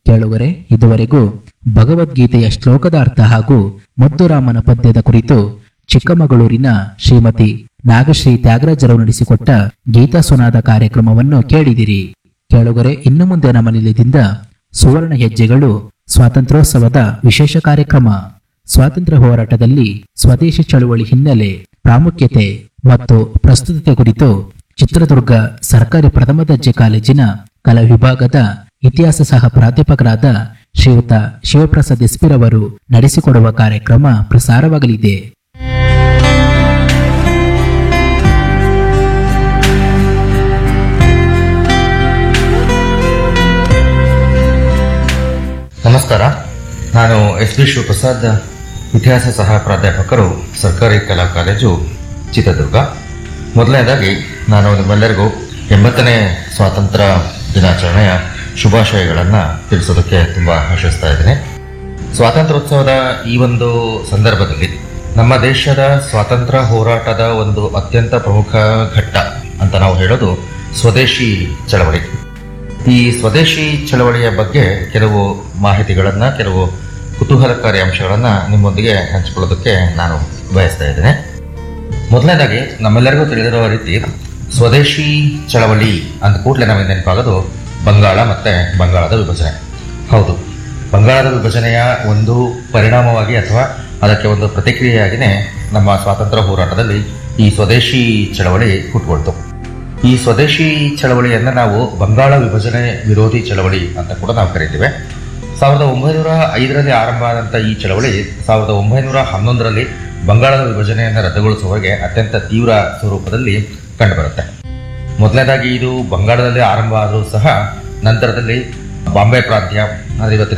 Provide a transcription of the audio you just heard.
ಕೇಳುವರೆ ಇದುವರೆಗೂ ಭಗವದ್ಗೀತೆಯ ಶ್ಲೋಕದ ಅರ್ಥ ಹಾಗೂ ಮುದ್ದುರಾಮನ ಪದ್ಯದ ಕುರಿತು ಚಿಕ್ಕಮಗಳೂರಿನ ಶ್ರೀಮತಿ ನಾಗಶ್ರೀ ತ್ಯಾಗರಾಜರು ನಡೆಸಿಕೊಟ್ಟ ಗೀತಾ ಸುನಾದ ಕಾರ್ಯಕ್ರಮವನ್ನು ಕೇಳಿದಿರಿ ಕೇಳುಗರೆ ಇನ್ನು ಮುಂದೆ ನಮ್ಮ ನಿಲಯದಿಂದ ಸುವರ್ಣ ಹೆಜ್ಜೆಗಳು ಸ್ವಾತಂತ್ರ್ಯೋತ್ಸವದ ವಿಶೇಷ ಕಾರ್ಯಕ್ರಮ ಸ್ವಾತಂತ್ರ್ಯ ಹೋರಾಟದಲ್ಲಿ ಸ್ವದೇಶಿ ಚಳುವಳಿ ಹಿನ್ನೆಲೆ ಪ್ರಾಮುಖ್ಯತೆ ಮತ್ತು ಪ್ರಸ್ತುತತೆ ಕುರಿತು ಚಿತ್ರದುರ್ಗ ಸರ್ಕಾರಿ ಪ್ರಥಮ ದರ್ಜೆ ಕಾಲೇಜಿನ ಕಲಾ ವಿಭಾಗದ ಇತಿಹಾಸ ಸಹ ಪ್ರಾಧ್ಯಾಪಕರಾದ ಶ್ರೀಯುತ ಶಿವಪ್ರಸಾದ್ ಎಸ್ಪಿರವರು ನಡೆಸಿಕೊಡುವ ಕಾರ್ಯಕ್ರಮ ಪ್ರಸಾರವಾಗಲಿದೆ ನಮಸ್ಕಾರ ನಾನು ಎಸ್ ಬಿ ಶಿವಪ್ರಸಾದ್ ಇತಿಹಾಸ ಸಹ ಪ್ರಾಧ್ಯಾಪಕರು ಸರ್ಕಾರಿ ಕಲಾ ಕಾಲೇಜು ಚಿತ್ರದುರ್ಗ ಮೊದಲನೇದಾಗಿ ನಾನು ನಿಮ್ಮೆಲ್ಲರಿಗೂ ಎಂಬತ್ತನೇ ಸ್ವಾತಂತ್ರ್ಯ ದಿನಾಚರಣೆಯ ಶುಭಾಶಯಗಳನ್ನು ತಿಳಿಸೋದಕ್ಕೆ ತುಂಬ ಆಶಿಸ್ತಾ ಇದ್ದೀನಿ ಸ್ವಾತಂತ್ರ್ಯೋತ್ಸವದ ಈ ಒಂದು ಸಂದರ್ಭದಲ್ಲಿ ನಮ್ಮ ದೇಶದ ಸ್ವಾತಂತ್ರ್ಯ ಹೋರಾಟದ ಒಂದು ಅತ್ಯಂತ ಪ್ರಮುಖ ಘಟ್ಟ ಅಂತ ನಾವು ಹೇಳೋದು ಸ್ವದೇಶಿ ಚಳವಳಿ ಈ ಸ್ವದೇಶಿ ಚಳವಳಿಯ ಬಗ್ಗೆ ಕೆಲವು ಮಾಹಿತಿಗಳನ್ನ ಕೆಲವು ಕುತೂಹಲಕಾರಿ ಅಂಶಗಳನ್ನ ನಿಮ್ಮೊಂದಿಗೆ ಹಂಚಿಕೊಳ್ಳೋದಕ್ಕೆ ನಾನು ಬಯಸ್ತಾ ಇದ್ದೇನೆ ಮೊದಲನೇದಾಗಿ ನಮ್ಮೆಲ್ಲರಿಗೂ ತಿಳಿದಿರುವ ರೀತಿ ಸ್ವದೇಶಿ ಚಳವಳಿ ಅಂದ ಕೂಡಲೇ ನಮಗೆ ನೆನಪಾಗೋದು ಬಂಗಾಳ ಮತ್ತೆ ಬಂಗಾಳದ ವಿಭಜನೆ ಹೌದು ಬಂಗಾಳದ ವಿಭಜನೆಯ ಒಂದು ಪರಿಣಾಮವಾಗಿ ಅಥವಾ ಅದಕ್ಕೆ ಒಂದು ಪ್ರತಿಕ್ರಿಯೆಯಾಗಿಯೇ ನಮ್ಮ ಸ್ವಾತಂತ್ರ್ಯ ಹೋರಾಟದಲ್ಲಿ ಈ ಸ್ವದೇಶಿ ಚಳವಳಿ ಹುಟ್ಟುಕೊಳ್ತು ಈ ಸ್ವದೇಶಿ ಚಳವಳಿಯನ್ನ ನಾವು ಬಂಗಾಳ ವಿಭಜನೆ ವಿರೋಧಿ ಚಳವಳಿ ಅಂತ ಕೂಡ ನಾವು ಕರಿತೀವಿ ಸಾವಿರದ ಒಂಬೈನೂರ ಐದರಲ್ಲಿ ಆರಂಭ ಆದಂಥ ಈ ಚಳವಳಿ ಸಾವಿರದ ಒಂಬೈನೂರ ಹನ್ನೊಂದರಲ್ಲಿ ಬಂಗಾಳದ ವಿಭಜನೆಯನ್ನು ರದ್ದುಗೊಳಿಸುವವರೆಗೆ ಅತ್ಯಂತ ತೀವ್ರ ಸ್ವರೂಪದಲ್ಲಿ ಕಂಡುಬರುತ್ತೆ ಮೊದಲನೇದಾಗಿ ಇದು ಬಂಗಾಳದಲ್ಲಿ ಆರಂಭ ಆದರೂ ಸಹ ನಂತರದಲ್ಲಿ ಬಾಂಬೆ ಪ್ರಾಂತ್ಯ ಅಂದರೆ ಇವತ್ತಿನ